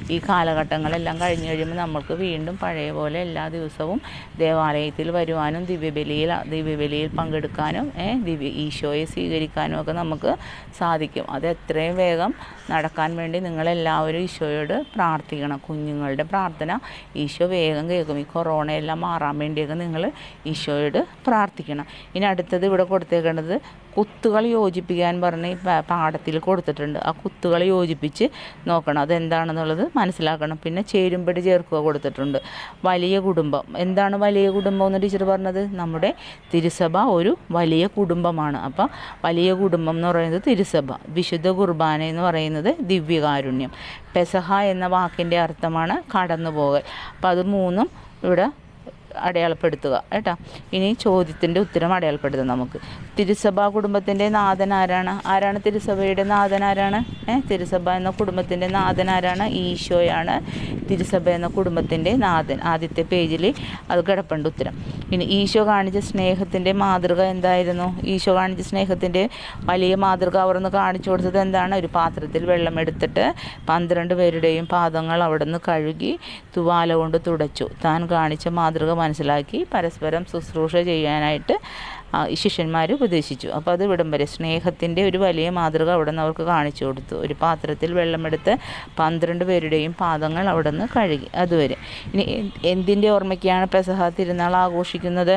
ഈ കാലഘട്ടങ്ങളെല്ലാം കഴിഞ്ഞ് കഴിയുമ്പോൾ നമ്മൾക്ക് വീണ്ടും പഴയ പോലെ എല്ലാ ദിവസവും ദേവാലയത്തിൽ വരുവാനും ദിവ്യബലിയിൽ ദിവ്യബലിയിൽ പങ്കെടുക്കാനും ഏ, ദിവ്യ ഈശോയെ സ്വീകരിക്കാനും ഒക്കെ നമുക്ക് സാധിക്കും അത് എത്രയും വേഗം നടക്കാൻ വേണ്ടി നിങ്ങളെല്ലാവരും ഈശോയോട് പ്രാർത്ഥിക്കണം കുഞ്ഞുങ്ങളുടെ പ്രാർത്ഥന ഈശോ വേഗം കേൾക്കും ഈ കൊറോണയെല്ലാം മാറാൻ വേണ്ടിയൊക്കെ നിങ്ങൾ ഈശോയോട് പ്രാർത്ഥിക്കണം ഇനി അടുത്തത് ഇവിടെ കൊടുത്തേക്കേണ്ടത് കുത്തുകൾ യോജിപ്പിക്കാൻ പറഞ്ഞ് ഈ പാ- പാഠത്തിൽ കൊടുത്തിട്ടുണ്ട് ആ കുത്തുകൾ യോജിപ്പിച്ച് നോക്കണം അതെന്താണെന്നുള്ളത് മനസ്സിലാക്കണം പിന്നെ ചേരുമ്പടി ചേർക്കുക കൊടുത്തിട്ടുണ്ട് വലിയ കുടുംബം എന്താണ് വലിയ കുടുംബം എന്ന് ടീച്ചർ പറഞ്ഞത് നമ്മുടെ തിരുസഭ ഒരു വലിയ കുടുംബമാണ് അപ്പം വലിയ കുടുംബം എന്ന് പറയുന്നത് തിരുസഭ വിശുദ്ധ കുർബാന എന്ന് പറയുന്നത് ദിവ്യകാരുണ്യം പെസഹ എന്ന വാക്കിൻ്റെ അർത്ഥമാണ് കടന്നുപോകൽ അപ്പം അത് മൂന്നും ഇവിടെ അടയാളപ്പെടുത്തുക കേട്ടോ ഇനി ചോദ്യത്തിൻ്റെ ഉത്തരം അടയാളപ്പെടുത്താം നമുക്ക് തിരുസഭ കുടുംബത്തിൻ്റെ നാഥൻ ആരാണ് ആരാണ് തിരുസഭയുടെ നാഥൻ ആരാണ് ഏ തിരുസഭ എന്ന കുടുംബത്തിൻ്റെ നാഥൻ ആരാണ് ഈശോയാണ് തിരുസഭ എന്ന കുടുംബത്തിൻ്റെ നാഥൻ ആദ്യത്തെ പേജിൽ അത് കിടപ്പുണ്ട് ഉത്തരം ഇനി ഈശോ കാണിച്ച സ്നേഹത്തിൻ്റെ മാതൃക എന്തായിരുന്നു ഈശോ കാണിച്ച സ്നേഹത്തിൻ്റെ വലിയ മാതൃക അവർ ഒന്ന് കാണിച്ചു കൊടുത്തത് എന്താണ് ഒരു പാത്രത്തിൽ വെള്ളം എടുത്തിട്ട് പന്ത്രണ്ട് പേരുടെയും പാദങ്ങൾ അവിടെ നിന്ന് കഴുകി തുവാല കൊണ്ട് തുടച്ചു താൻ കാണിച്ച മാതൃക മനസ്സിലാക്കി പരസ്പരം ശുശ്രൂഷ ചെയ്യാനായിട്ട് ആ, ഈ ശിഷ്യന്മാർ ഉപദേശിച്ചു അപ്പോൾ അത് ഇവിടം വരെ സ്നേഹത്തിൻ്റെ ഒരു വലിയ മാതൃക അവിടെ നിന്ന് അവർക്ക് കാണിച്ചു കൊടുത്തു ഒരു പാത്രത്തിൽ വെള്ളമെടുത്ത് പന്ത്രണ്ട് പേരുടെയും പാദങ്ങൾ അവിടെ നിന്ന് കഴുകി അതുവരെ ഇനി എ- എന്തിൻ്റെ ഓർമ്മയ്ക്കാണ് പെസഹ തിരുനാൾ ആഘോഷിക്കുന്നത്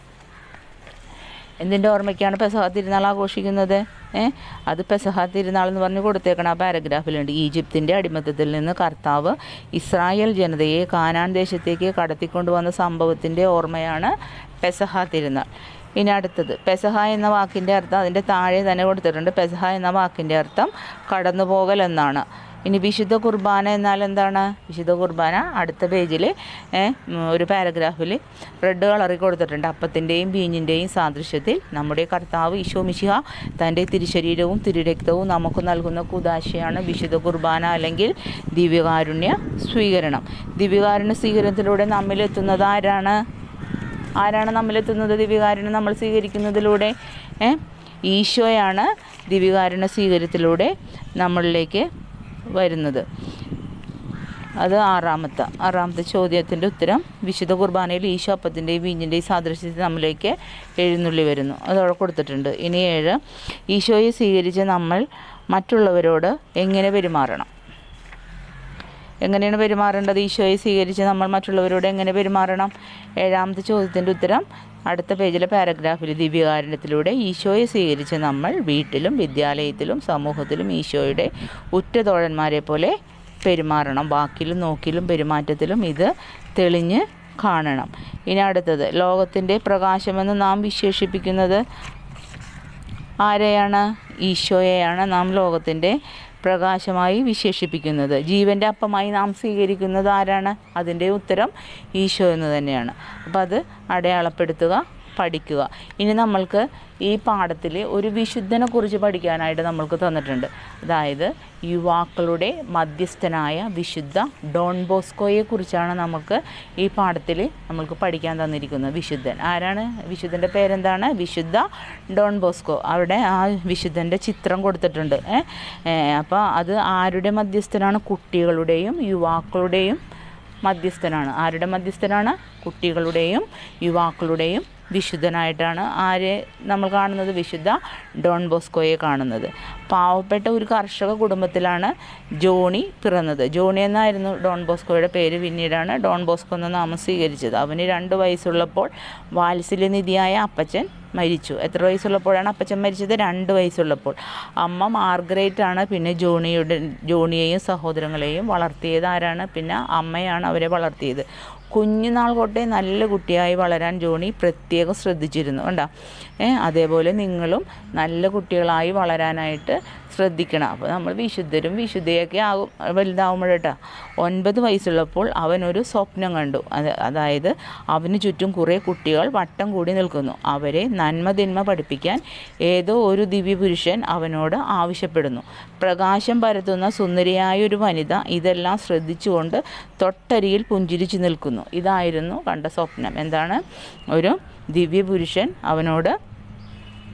എന്തിൻ്റെ ഓർമ്മയ്ക്കാണ് പെസഹ തിരുനാൾ ആഘോഷിക്കുന്നത് ഏ അത് പെസഹ തിരുനാൾ എന്ന് പറഞ്ഞ് കൊടുത്തേക്കണം ആ പാരഗ്രാഫിലുണ്ട് ഈജിപ്തിൻ്റെ അടിമത്തത്തിൽ നിന്ന് കർത്താവ് ഇസ്രായേൽ ജനതയെ കാനാൻ ദേശത്തേക്ക് കടത്തിക്കൊണ്ടുവന്ന സംഭവത്തിൻ്റെ ഓർമ്മയാണ് പെസഹ തിരുനാൾ ഇനി അടുത്തത് പെസഹ എന്ന വാക്കിൻ്റെ അർത്ഥം അതിൻ്റെ താഴെ തന്നെ കൊടുത്തിട്ടുണ്ട് പെസഹ എന്ന വാക്കിൻ്റെ അർത്ഥം കടന്നുപോകൽ എന്നാണ് ഇനി വിശുദ്ധ കുർബാന എന്നാൽ എന്താണ് വിശുദ്ധ കുർബാന അടുത്ത പേജിൽ ഒരു പാരഗ്രാഫിൽ റെഡ് കളറിൽ കൊടുത്തിട്ടുണ്ട് അപ്പത്തിൻ്റെയും ബീഞ്ഞിൻ്റെയും സാദൃശ്യത്തിൽ നമ്മുടെ കർത്താവ് ഈശോ മിശിഹ തൻ്റെ തിരുശരീരവും തിരുരക്തവും നമുക്ക് നൽകുന്ന കുദാശയാണ് വിശുദ്ധ കുർബാന അല്ലെങ്കിൽ ദിവ്യകാരുണ്യ സ്വീകരണം ദിവ്യകാരുണ്യ സ്വീകരണത്തിലൂടെ നമ്മിലെത്തുന്നത് ആരാണ് ആരാണ് നമ്മിലെത്തുന്നത് ദിവ്യകാരുണ്യം നമ്മൾ സ്വീകരിക്കുന്നതിലൂടെ ഏ? ഈശോയാണ് ദിവ്യകാരുണ്യ സ്വീകര്യത്തിലൂടെ നമ്മളിലേക്ക് വരുന്നത് അത് ആറാമത്തെ ആറാമത്തെ ചോദ്യത്തിൻ്റെ ഉത്തരം വിശുദ്ധ കുർബാനയിൽ ഈശോ അപ്പത്തിൻ്റെയും വീഞ്ഞിൻ്റെയും സാദൃശ്യത്തിൽ നമ്മിലേക്ക് എഴുന്നള്ളി വരുന്നു അതവിടെ കൊടുത്തിട്ടുണ്ട് ഇനി ഏഴ് ഈശോയെ സ്വീകരിച്ച് നമ്മൾ മറ്റുള്ളവരോട് എങ്ങനെ പെരുമാറണം എങ്ങനെയാണ് പെരുമാറേണ്ടത് ഈശോയെ സ്വീകരിച്ച് നമ്മൾ മറ്റുള്ളവരോട് എങ്ങനെ പെരുമാറണം ഏഴാമത്തെ ചോദ്യത്തിൻ്റെ ഉത്തരം അടുത്ത പേജിലെ പാരഗ്രാഫിൽ ദിവ്യകാരുണ്യത്തിലൂടെ ഈശോയെ സ്വീകരിച്ച് നമ്മൾ വീട്ടിലും വിദ്യാലയത്തിലും സമൂഹത്തിലും ഈശോയുടെ ഉറ്റ തോഴന്മാരെ പോലെ പെരുമാറണം വാക്കിലും നോക്കിലും പെരുമാറ്റത്തിലും ഇത് തെളിഞ്ഞ് കാണണം ഇനി അടുത്തത് ലോകത്തിൻ്റെ പ്രകാശമെന്ന് നാം വിശേഷിപ്പിക്കുന്നത് ആരെയാണ് ഈശോയെയാണ് നാം ലോകത്തിൻ്റെ പ്രകാശമായി വിശേഷിപ്പിക്കുന്നത് ജീവൻ്റെ അപ്പമായി നാം സ്വീകരിക്കുന്നത് ആരാണ് അതിൻ്റെ ഉത്തരം ഈശോ എന്ന് തന്നെയാണ് അപ്പോൾ അത് അടയാളപ്പെടുത്തുക പഠിക്കുക ഇനി നമ്മൾക്ക് ഈ പാഠത്തിൽ ഒരു വിശുദ്ധനെ കുറിച്ച് പഠിക്കാനായിട്ട് നമ്മൾക്ക് തന്നിട്ടുണ്ട് അതായത് യുവാക്കളുടെ മധ്യസ്ഥനായ വിശുദ്ധ ഡോൺ ബോസ്കോയെ കുറിച്ചാണ് നമുക്ക് ഈ പാഠത്തിൽ നമ്മൾക്ക് പഠിക്കാൻ തന്നിരിക്കുന്നത് വിശുദ്ധൻ ആരാണ് വിശുദ്ധൻ്റെ പേരെന്താണ് വിശുദ്ധ ഡോൺ ബോസ്കോ അവിടെ ആ വിശുദ്ധൻ്റെ ചിത്രം കൊടുത്തിട്ടുണ്ട് അപ്പോൾ അത് ആരുടെ മധ്യസ്ഥനാണ് കുട്ടികളുടെയും യുവാക്കളുടെയും മധ്യസ്ഥനാണ് ആരുടെ മധ്യസ്ഥനാണ് കുട്ടികളുടെയും യുവാക്കളുടെയും വിശുദ്ധനായിട്ടാണ് ആരെ നമ്മൾ കാണുന്നത് വിശുദ്ധ ഡോൺ ബോസ്കോയെ കാണുന്നത് പാവപ്പെട്ട ഒരു കർഷക കുടുംബത്തിലാണ് ജോണി പിറന്നത് ജോണി എന്നായിരുന്നു ഡോൺ ബോസ്കോയുടെ പേര് പിന്നീടാണ് ഡോൺ ബോസ്കോ എന്ന നാമം സ്വീകരിച്ചത് അവന് രണ്ട് വയസ്സുള്ളപ്പോൾ വാത്സല്യനിധിയായ അപ്പച്ചൻ മരിച്ചു എത്ര വയസ്സുള്ളപ്പോഴാണ് അപ്പച്ചൻ മരിച്ചത് രണ്ട് വയസ്സുള്ളപ്പോൾ അമ്മ മാർഗ്രേറ്റ് ആണ് പിന്നെ ജോണിയുടെ ജോണിയെയും സഹോദരങ്ങളെയും വളർത്തിയത് ആരാണ് പിന്നെ അമ്മയാണ് അവരെ വളർത്തിയത് കുഞ്ഞുനാൾ തൊട്ടേ നല്ല കുട്ടിയായി വളരാൻ ജോണി പ്രത്യേകം ശ്രദ്ധിച്ചിരുന്നു കണ്ടോ ഏ അതേപോലെ നിങ്ങളും നല്ല കുട്ടികളായി വളരാനായിട്ട് ശ്രദ്ധിക്കണം അപ്പോൾ നമ്മൾ വിശുദ്ധരും വിശുദ്ധയൊക്കെ ആകും വലുതാവുമ്പോഴേട്ടാ ഒൻപത് വയസ്സുള്ളപ്പോൾ അവനൊരു സ്വപ്നം കണ്ടു അത് അതായത് അവന് ചുറ്റും കുറേ കുട്ടികൾ വട്ടം കൂടി നിൽക്കുന്നു അവരെ നന്മ തിന്മ പഠിപ്പിക്കാൻ ഏതോ ഒരു ദിവ്യപുരുഷൻ അവനോട് ആവശ്യപ്പെടുന്നു പ്രകാശം പരത്തുന്ന സുന്ദരിയായ ഒരു വനിത ഇതെല്ലാം ശ്രദ്ധിച്ചുകൊണ്ട് തൊട്ടരികിൽ പുഞ്ചിരിച്ചു നിൽക്കുന്നു ഇതായിരുന്നു കണ്ട സ്വപ്നം എന്താണ് ഒരു ദിവ്യപുരുഷൻ അവനോട്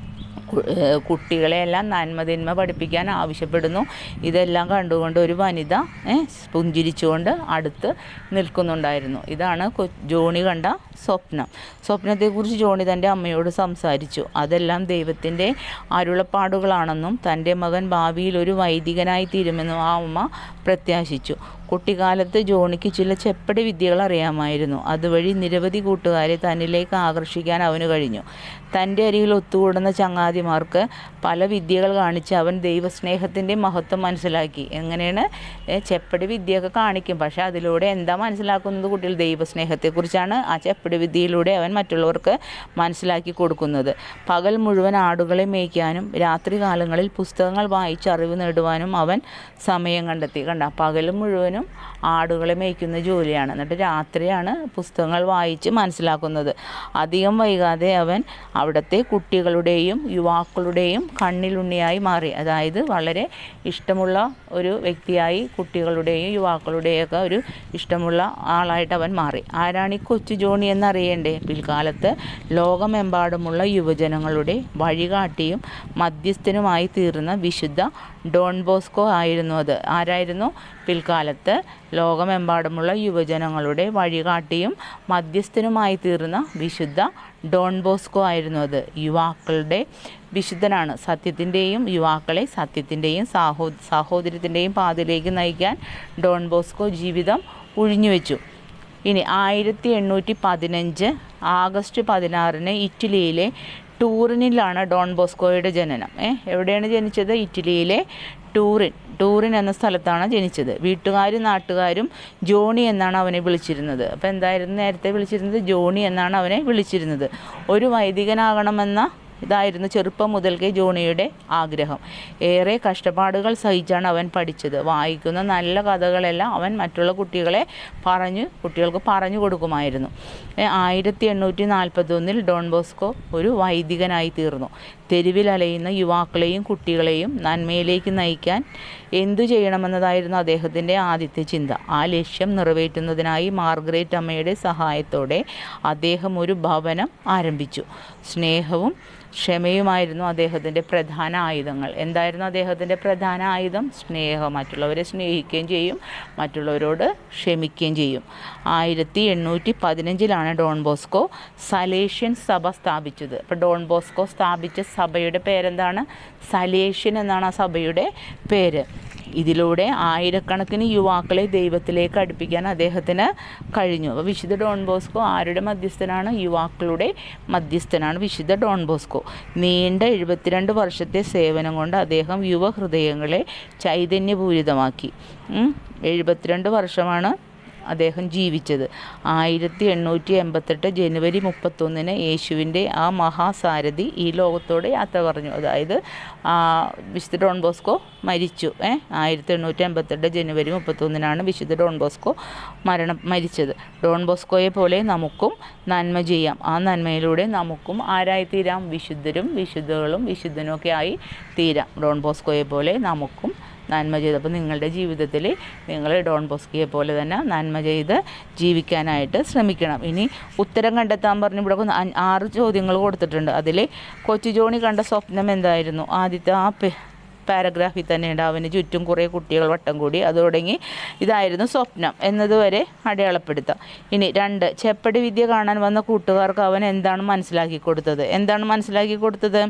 കു- ഏഹ് കുട്ടികളെയെല്ലാം നന്മതിന്മ പഠിപ്പിക്കാൻ ആവശ്യപ്പെടുന്നു ഇതെല്ലാം കണ്ടുകൊണ്ട് ഒരു വനിത ഏഹ് പുഞ്ചിരിച്ചുകൊണ്ട് അടുത്ത് നിൽക്കുന്നുണ്ടായിരുന്നു ഇതാണ് കൊ ജോണി കണ്ട സ്വപ്നം സ്വപ്നത്തെക്കുറിച്ച് ജോണി തൻ്റെ അമ്മയോട് സംസാരിച്ചു അതെല്ലാം ദൈവത്തിൻ്റെ അരുളപ്പാടുകളാണെന്നും തൻ്റെ മകൻ ഭാവിയിൽ ഒരു വൈദികനായി തീരുമെന്നും ആ അമ്മ പ്രത്യാശിച്ചു കുട്ടിക്കാലത്ത് ജോണിക്ക് ചില ചെപ്പടി വിദ്യകൾ അറിയാമായിരുന്നു അതുവഴി നിരവധി കൂട്ടുകാരെ തന്നിലേക്ക് ആകർഷിക്കാൻ അവന് കഴിഞ്ഞു തൻ്റെ അരികിൽ ഒത്തുകൂടുന്ന ചങ്ങാതിമാർക്ക് പല വിദ്യകൾ കാണിച്ച് അവൻ ദൈവസ്നേഹത്തിൻ്റെ മഹത്വം മനസ്സിലാക്കി എങ്ങനെയാണ് ഏ, ചെപ്പടി വിദ്യയൊക്കെ കാണിക്കും പക്ഷേ അതിലൂടെ എന്താ മനസ്സിലാക്കുന്നത് കുട്ടികൾ ദൈവസ്നേഹത്തെക്കുറിച്ചാണ് ആ ചെപ്പടി വിദ്യയിലൂടെ അവൻ മറ്റുള്ളവർക്ക് മനസ്സിലാക്കി കൊടുക്കുന്നത് പകൽ മുഴുവൻ ആടുകളെ മേയ്ക്കാനും രാത്രി കാലങ്ങളിൽ പുസ്തകങ്ങൾ വായിച്ച് അറിവ് നേടുവാനും അവൻ സമയം കണ്ടെത്തി കണ്ട പകൽ മുഴുവനും ആടുകളെ മേയ്ക്കുന്ന ജോലിയാണ് എന്നിട്ട് രാത്രിയാണ് പുസ്തകങ്ങൾ വായിച്ച് മനസ്സിലാക്കുന്നത് അധികം വൈകാതെ അവൻ അവിടുത്തെ കുട്ടികളുടെയും യുവാക്കളുടെയും കണ്ണിലുണ്ണിയായി മാറി അതായത് വളരെ ഇഷ്ടമുള്ള ഒരു വ്യക്തിയായി കുട്ടികളുടെയും യുവാക്കളുടെയൊക്കെ ഒരു ഇഷ്ടമുള്ള ആളായിട്ട് അവൻ മാറി ആരാണ് ഈ കൊച്ചു ജോണി എന്നറിയണ്ടേ പിൽക്കാലത്ത് ലോകമെമ്പാടുമുള്ള യുവജനങ്ങളുടെ വഴികാട്ടിയും മധ്യസ്ഥനുമായി തീർന്ന വിശുദ്ധ ഡോൺ ബോസ്കോ ആയിരുന്നു അത് ആരായിരുന്നു പിൽക്കാലത്ത് ലോകമെമ്പാടുമുള്ള യുവജനങ്ങളുടെ വഴികാട്ടിയും മധ്യസ്ഥനുമായി തീർന്ന വിശുദ്ധ ഡോൺ ബോസ്കോ ആയിരുന്നു അത് യുവാക്കളുടെ വിശുദ്ധനാണ് സത്യത്തിൻ്റെയും യുവാക്കളെ സത്യത്തിൻ്റെയും സാഹോ സാഹോദര്യത്തിൻ്റെയും പാതയിലേക്ക് നയിക്കാൻ ഡോൺ ബോസ്കോ ജീവിതം ഉഴിഞ്ഞുവെച്ചു ഇനി ആയിരത്തി എണ്ണൂറ്റി പതിനഞ്ച് ആഗസ്റ്റ് പതിനാറിന് ഇറ്റലിയിലെ ടൂറിനിലാണ് ഡോൺ ബോസ്കോയുടെ ജനനം ഏ എവിടെയാണ് ജനിച്ചത് ഇറ്റലിയിലെ ടൂറിൻ ടൂറിൻ എന്ന സ്ഥലത്താണ് ജനിച്ചത് വീട്ടുകാരും നാട്ടുകാരും ജോണി എന്നാണ് അവനെ വിളിച്ചിരുന്നത് അപ്പോൾ എന്തായിരുന്നു നേരത്തെ വിളിച്ചിരുന്നത് ജോണി എന്നാണ് അവനെ വിളിച്ചിരുന്നത് ഒരു വൈദികനാകണമെന്ന ഇതായിരുന്നു ചെറുപ്പം മുതൽക്കേ ജോണിയുടെ ആഗ്രഹം ഏറെ കഷ്ടപ്പാടുകൾ സഹിച്ചാണ് അവൻ പഠിച്ചത് വായിക്കുന്ന നല്ല കഥകളെല്ലാം അവൻ മറ്റുള്ള കുട്ടികളെ പറഞ്ഞ് കുട്ടികൾക്ക് പറഞ്ഞു കൊടുക്കുമായിരുന്നു ഏ, ആയിരത്തി എണ്ണൂറ്റി നാൽപ്പത്തൊന്നിൽ ഡോൺ ബോസ്കോ ഒരു വൈദികനായി തീർന്നു തെരുവിൽ അലയുന്ന യുവാക്കളെയും കുട്ടികളെയും നന്മയിലേക്ക് നയിക്കാൻ എന്തു ചെയ്യണമെന്നതായിരുന്നു അദ്ദേഹത്തിൻ്റെ ആദ്യത്തെ ചിന്ത ആ ലക്ഷ്യം നിറവേറ്റുന്നതിനായി മാർഗരറ്റ് അമ്മയുടെ സഹായത്തോടെ അദ്ദേഹം ഒരു ഭവനം ആരംഭിച്ചു സ്നേഹവും ക്ഷമയുമായിരുന്നു അദ്ദേഹത്തിൻ്റെ പ്രധാന ആയുധങ്ങൾ എന്തായിരുന്നു അദ്ദേഹത്തിൻ്റെ പ്രധാന ആയുധം സ്നേഹം മറ്റുള്ളവരെ സ്നേഹിക്കുകയും ചെയ്യും മറ്റുള്ളവരോട് ക്ഷമിക്കുകയും ചെയ്യും ആയിരത്തി എണ്ണൂറ്റി പതിനഞ്ചിലാണ് ഡോൺ ബോസ്കോ സലേഷ്യൻ സഭ സ്ഥാപിച്ചത് അപ്പോൾ ഡോൺ ബോസ്കോ സ്ഥാപിച്ച സഭയുടെ പേരെന്താണ് സലേഷ്യൻ എന്നാണ് ആ സഭയുടെ പേര് ഇതിലൂടെ ആയിരക്കണക്കിന് യുവാക്കളെ ദൈവത്തിലേക്ക് അടുപ്പിക്കാൻ അദ്ദേഹത്തിന് കഴിഞ്ഞു അപ്പോൾ വിശുദ്ധ ഡോൺ ബോസ്കോ ആരുടെ മധ്യസ്ഥനാണ് യുവാക്കളുടെ മധ്യസ്ഥനാണ് വിശുദ്ധ ഡോൺ ബോസ്കോ നീണ്ട എഴുപത്തിരണ്ട് വർഷത്തെ സേവനം കൊണ്ട് അദ്ദേഹം യുവഹൃദയങ്ങളെ ചൈതന്യപൂരിതമാക്കി ഉം. എഴുപത്തിരണ്ട് വർഷമാണ് അദ്ദേഹം ജീവിച്ചത് ആയിരത്തി എണ്ണൂറ്റി എൺപത്തെട്ട് ജനുവരി മുപ്പത്തൊന്നിന് യേശുവിൻ്റെ ആ മഹാസാരഥി ഈ ലോകത്തോട് യാത്ര പറഞ്ഞു അതായത് ആ, വിശുദ്ധ ഡോൺ ബോസ്കോ മരിച്ചു ഏ ആയിരത്തി എണ്ണൂറ്റി എൺപത്തെട്ട് ജനുവരി മുപ്പത്തൊന്നിനാണ് വിശുദ്ധ ഡോൺ ബോസ്കോ മരണം മരിച്ചത് ഡോൺ ബോസ്കോയെ പോലെ നമുക്കും നന്മ ചെയ്യാം ആ നന്മയിലൂടെ നമുക്കും ആരായി തീരാം വിശുദ്ധരും വിശുദ്ധകളും വിശുദ്ധനും ഒക്കെ ആയി തീരാം ഡോൺ ബോസ്കോയെ പോലെ നമുക്കും നന്മ ചെയ്ത് അപ്പോൾ നിങ്ങളുടെ ജീവിതത്തിൽ നിങ്ങൾ ഡോൺ ബോസ്കിയെ പോലെ തന്നെ നന്മ ചെയ്ത് ജീവിക്കാനായിട്ട് ശ്രമിക്കണം ഇനി ഉത്തരം കണ്ടെത്താൻ പറഞ്ഞ് ഇവിടെ ഒന്ന് അഞ്ച്- ആറ് ചോദ്യങ്ങൾ കൊടുത്തിട്ടുണ്ട് അതിൽ കൊച്ചു ജോണി കണ്ട സ്വപ്നം എന്തായിരുന്നു ആദ്യത്തെ ആ പെ പാരഗ്രാഫിൽ തന്നെയുണ്ട് അവന് ചുറ്റും കുറേ കുട്ടികൾ വട്ടം കൂടി അത് തുടങ്ങി ഇതായിരുന്നു സ്വപ്നം എന്നതുവരെ അടയാളപ്പെടുത്താം ഇനി രണ്ട് ചെപ്പടി വിദ്യ കാണാൻ വന്ന കൂട്ടുകാർക്ക് അവൻ എന്താണ് മനസ്സിലാക്കി കൊടുത്തത് എന്താണ് മനസ്സിലാക്കി കൊടുത്തത്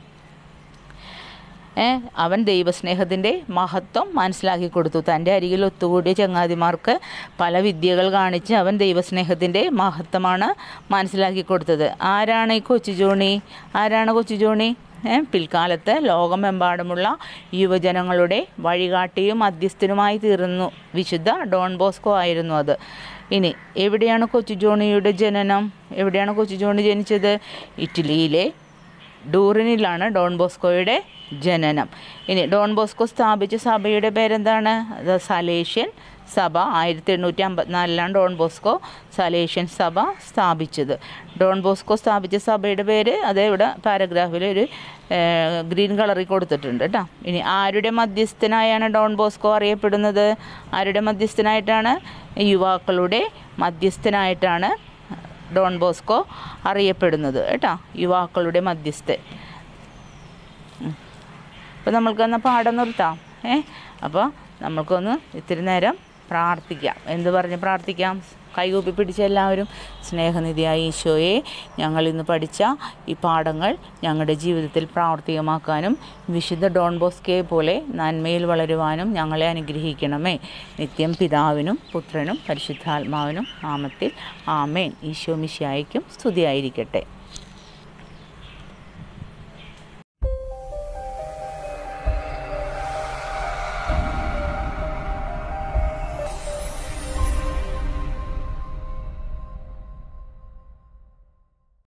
ഏ, അവൻ ദൈവസ്നേഹത്തിൻ്റെ മഹത്വം മനസ്സിലാക്കി കൊടുത്തു തൻ്റെ അരികിൽ ഒത്തുകൂടിയ ചങ്ങാതിമാർക്ക് പല വിദ്യകൾ കാണിച്ച് അവൻ ദൈവസ്നേഹത്തിൻ്റെ മഹത്വമാണ് മനസ്സിലാക്കി കൊടുത്തത് ആരാണ് ഈ കൊച്ചു ജോണി ആരാണ് കൊച്ചു ജോണി ഏ, പിൽക്കാലത്ത് ലോകമെമ്പാടുമുള്ള യുവജനങ്ങളുടെ വഴികാട്ടിയും മധ്യസ്ഥനുമായി തീർന്നു വിശുദ്ധ ഡോൺ ബോസ്കോ ആയിരുന്നു അത് ഇനി എവിടെയാണ് കൊച്ചു ജോണിയുടെ ജനനം എവിടെയാണ് കൊച്ചു ജോണി ജനിച്ചത് ഇറ്റലിയിലെ ഡൂറിനിലാണ് ഡോൺ ബോസ്കോയുടെ ജനനം ഇനി ഡോൺ ബോസ്കോ സ്ഥാപിച്ച സഭയുടെ പേരെന്താണ് അത് സലേഷ്യൻ സഭ ആയിരത്തി എണ്ണൂറ്റി അമ്പത്തിനാലിലാണ് ഡോൺ ബോസ്കോ സലേഷ്യൻ സഭ സ്ഥാപിച്ചത് ഡോൺ ബോസ്കോ സ്ഥാപിച്ച സഭയുടെ പേര് അത് ഇവിടെ പാരഗ്രാഫിൽ ഒരു ഏഹ്, ഗ്രീൻ കളറിൽ കൊടുത്തിട്ടുണ്ട് കേട്ടോ ഇനി ആരുടെ മധ്യസ്ഥനായാണ് ഡോൺ ബോസ്കോ അറിയപ്പെടുന്നത് ആരുടെ മധ്യസ്ഥനായിട്ടാണ് യുവാക്കളുടെ മധ്യസ്ഥനായിട്ടാണ് ഡോൺ ബോസ്കോ അറിയപ്പെടുന്നത് കേട്ടോ യുവാക്കളുടെ മധ്യസ്ഥൻ അപ്പോൾ നമ്മൾക്ക് എന്നാൽ പാഠം നിർത്താം ഏ അപ്പോൾ നമ്മൾക്കൊന്ന് ഇത്തിരി നേരം പ്രാർത്ഥിക്കാം എന്ത് പറഞ്ഞ് പ്രാർത്ഥിക്കാം കൈകൂപ്പി പിടിച്ച എല്ലാവരും സ്നേഹനിധിയായ ഈശോയെ ഞങ്ങൾ ഇന്ന് പഠിച്ച ഈ പാഠങ്ങൾ ഞങ്ങളുടെ ജീവിതത്തിൽ പ്രാവർത്തികമാക്കാനും വിശുദ്ധ ഡോൺ ബോസ്കയെ പോലെ നന്മയിൽ വളരുവാനും ഞങ്ങളെ അനുഗ്രഹിക്കണമേ നിത്യം പിതാവിനും പുത്രനും പരിശുദ്ധാത്മാവിനും നാമത്തിൽ ആമേൻ ഈശോ മിശിയായിക്കും സ്തുതിയായിരിക്കട്ടെ